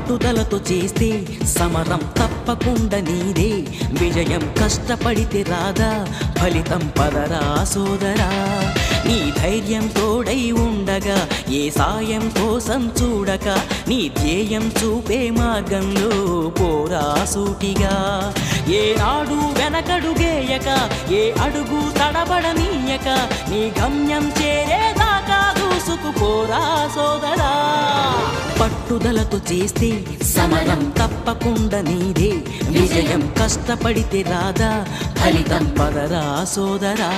పట్టుదలతో చేస్తే సమరం తప్పకుండా నీదే విజయం కష్టపడితే రాదా ఫలితం పదరా సోదరా నీ ధైర్యం తోడై ఉండగా ఏ సాయం కోసం చూడక నీ ధ్యేయం చూపే మార్గంలో పోరా సూటిగా ఏనాడు వెనకడుగేయక ఏ అడుగు తడబడనీయక నీ గమ్యం చేరేదాకా దూసుకుపోరా సోదరా పట్టుదలతో చేస్తే సమరం తప్పకుండా నీదే విజయం కష్టపడితే రాదా ఫలితం పదరా సోదరా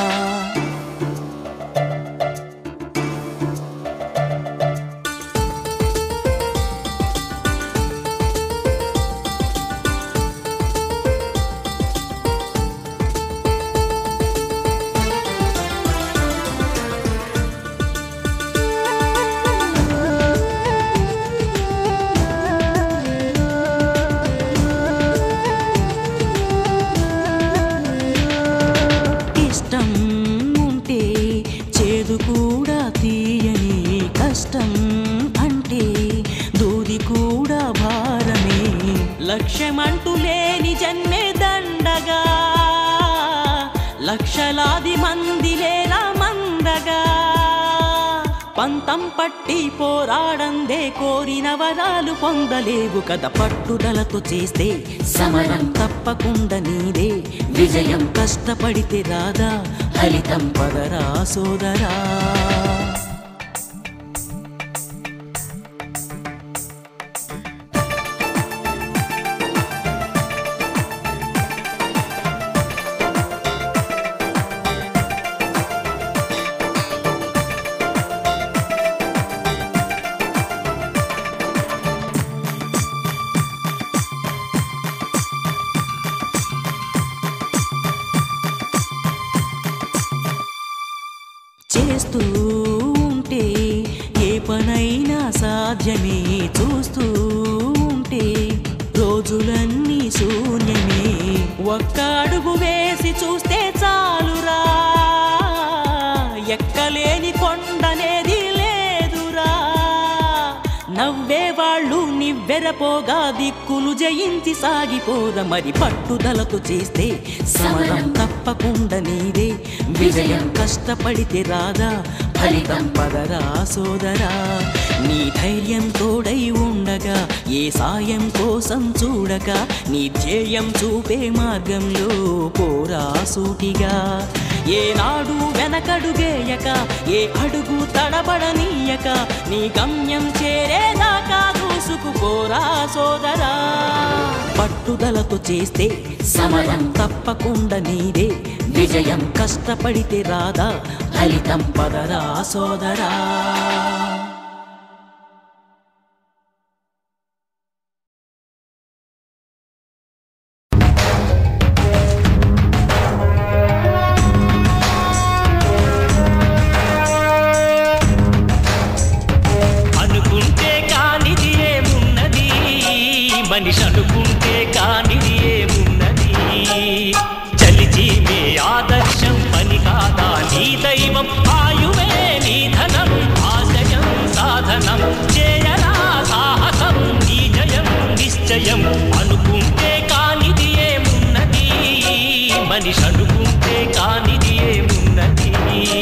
ఇష్టం ఉంటే చేదు కూడా తీయని కష్టం అంటే దూది కూడా భారమే లక్ష్యమంటూ లేని జన్మే దండగా లక్షలాది మంది లేరా మందగా పంతం పట్టి పోరాడందే కోరిన వరాలు పొందలేవు కదా పట్టుదలతో చేస్తే సమరం తప్పకుండా నీదే విజయం కష్టపడితే రాదా ఫలితం పదరా సోదరా చేస్తూ ఉంటే ఏ పనైనా సాధ్యమే చూస్తూ ఉంటే రోజులన్నీ శూన్యమే ఒక్క అడుగు వేసి చూస్తే చాలురా ఎక్కలేని కొండనేది లేదురా నవ్వే వాళ్ళు నివ్వెరపోగా దిక్కులు జయించి సాగిపోద మరి పట్టుదలతో చేస్తే సమరం తప్పకుండా నీదే విజయం కష్టపడితే రాదా ఫలితం పదరా సోదరా నీ ధైర్యం తోడై ఉండగా ఏ సాయం కోసం చూడక నీ ధ్యేయం చూపే మార్గంలో పోరా సూటిగా ఏనాడు వెనకడుగేయక ఏ అడుగు తడబడనీయక నీ గమ్యం చేరేదాకా దూసుకుపోరా సోదరా పట్టుదలతో చేస్తే సమరం తప్పకుండా నీదే విజయం కష్టపడితే రాదా ఫలితం పదరా సోదరా అనుకుంటే కానిది ఏమున్నది మనిషి అనుకుంటే కానిది ఏమున్నది చలిచి మీ ఆదర్శం పని కాదా నీ దైవం ఆయువే నీ ధనం ఆశయం సాధనం చేయరా సాహసం నీ జయం నిశ్చయం అనుకుంటే కానిది ఏమున్నది మనిషి అనుకుంటే కానిది ఏమున్నది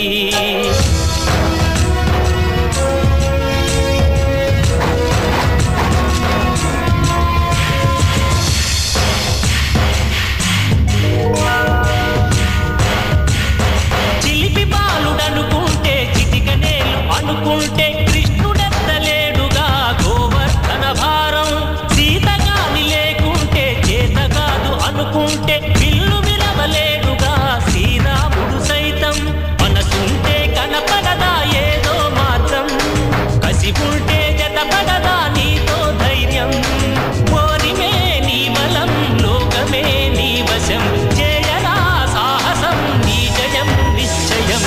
చిలిపి బాలుడనుకుంటే చిటికనేలు అనుకుంటే కృష్ణుడెత్తలేడుగా గోవర్ధన భారం సీతగాని లేకుంటే చేత కాదు అనుకుంటే విల్లు విలవలేడుగా శ్రీరాముడు సైతం మనసుంటే కనపడదా ఏదో మార్గం కసి ఉంటే జతపడదా నీతో ధైర్యం ఓరిమే నీ బలం లోకమే నీ వశం చేయరా సాహసం నీ జయం నిశ్చయం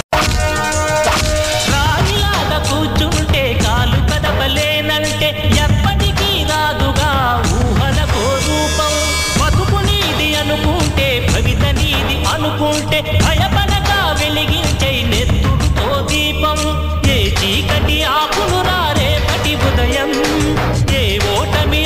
రాణిలాగా కూర్చుంటే కాలు కదపలేనంటే ఎప్పటికీ రాదుగా ఊహలకో రూపం బతుకు నీది అనుకుంటే భవిత నీది అనుకుంటే భయపడగా వెలిగించే నెత్తుడుతో దీపం ఏ చీకటి ఆకును రేపటి ఉదయం ఏ ఓటమి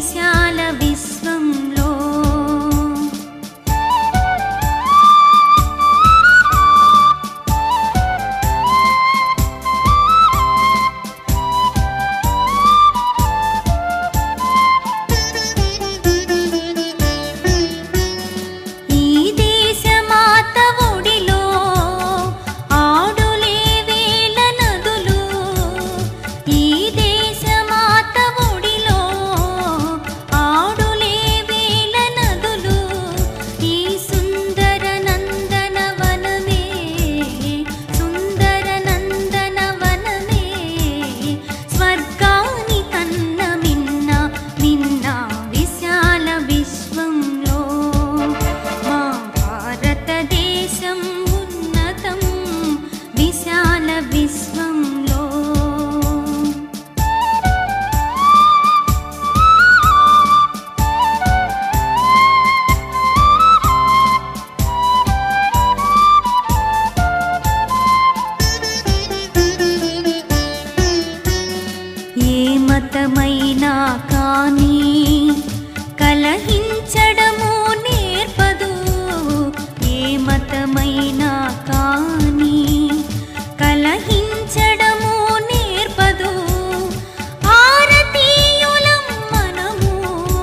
విశాల విశ్వంలో ఈ దేశమాత ఒడిలో ఆడులే వేల నదులు ఈ దేశమాత ఒడిలో ఆడులే వేల నదులు ఈ సుందర నందన వనమే సుందర నందన వనమే స్వర్గాని కన్న మిన్న మిన్న విశాల విశ్వంలో మా భారతదేశం ఉన్నతం విశాల విశ్వంలో ఏ మతమైనా కానీ కలహించడము నేర్పదు ఏ మతమైనా కానీ కలహించడము నేర్పదు భారతీయులం మనము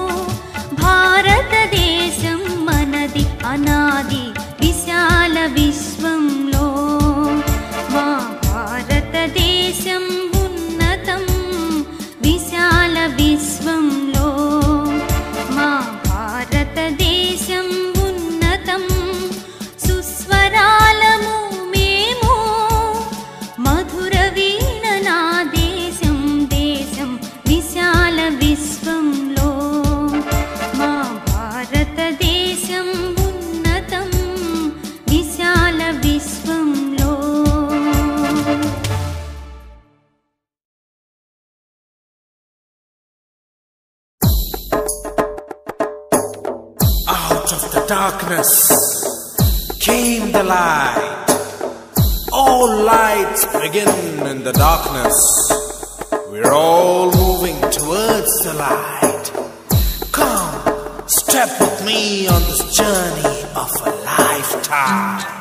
భారతదేశం మనది అనాది విశాల విశ్వంలో మా భారతదేశం ఉన్నతం విశాల విశ్వంలో మా భారతదేశం ఉన్నతం సుస్వరాలము మేము మధుర వీణ నా దేశం దేశం విశాల విశ్వంలో మా భారతదేశం ఉన్నతం విశాల విశ్వంలో Out of the darkness came the light. All lights begin in the darkness. We're all moving towards the light. Come, step with me on this journey of a lifetime.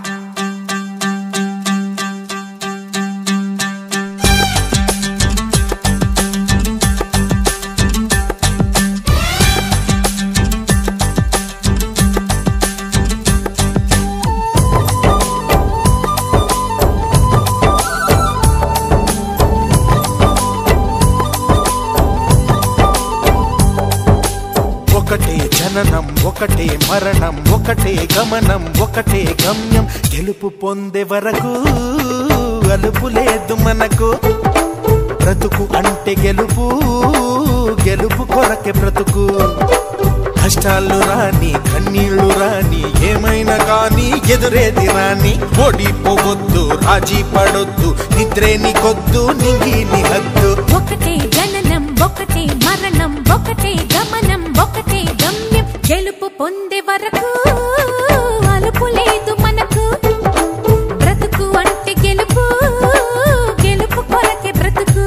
ఒకటే జననం ఒకటే మరణం ఒకటే గమనం ఒకటే గమ్యం గెలుపు పొందే వరకు అలుపు లేదు మనకు బ్రతుకు అంటే గెలుపు గెలుపు కొరకే బ్రతుకు కష్టాలు రాని కన్నీళ్లు రాని ఏమైనా కానీ ఎదురేది రాని ఓడిపోవద్దు రాజీ పడొద్దు నిద్రే నీకొద్దు నింగి నీ హద్దు ఒకటే జననం ఒకటే మరణం ఒకటే గమనం ఒకటే గమ్యం గెలుపు పొందే వరకు అలుపు లేదు మనకు బ్రతుకు అంటే గెలుపు గెలుపు కొరకే బ్రతుకు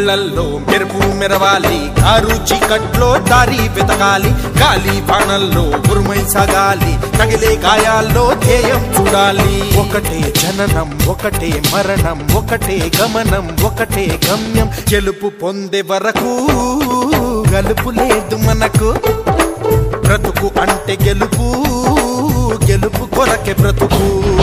కళ్ళల్లో మెరుపు మెరవాలి కారు చీకట్లో దారి వెతకాలి గాలి బాణల్లో ఉరుమై సాగాలి తగిలే గాయాల్లో ధ్యేయం చూడాలి ఒకటే జననం ఒకటే మరణం ఒకటే గమనం ఒకటే గమ్యం గెలుపు పొందే వరకు గలుపు లేదు మనకు బ్రతుకు అంటే గెలుపు గెలుపు కొరకే బ్రతుకు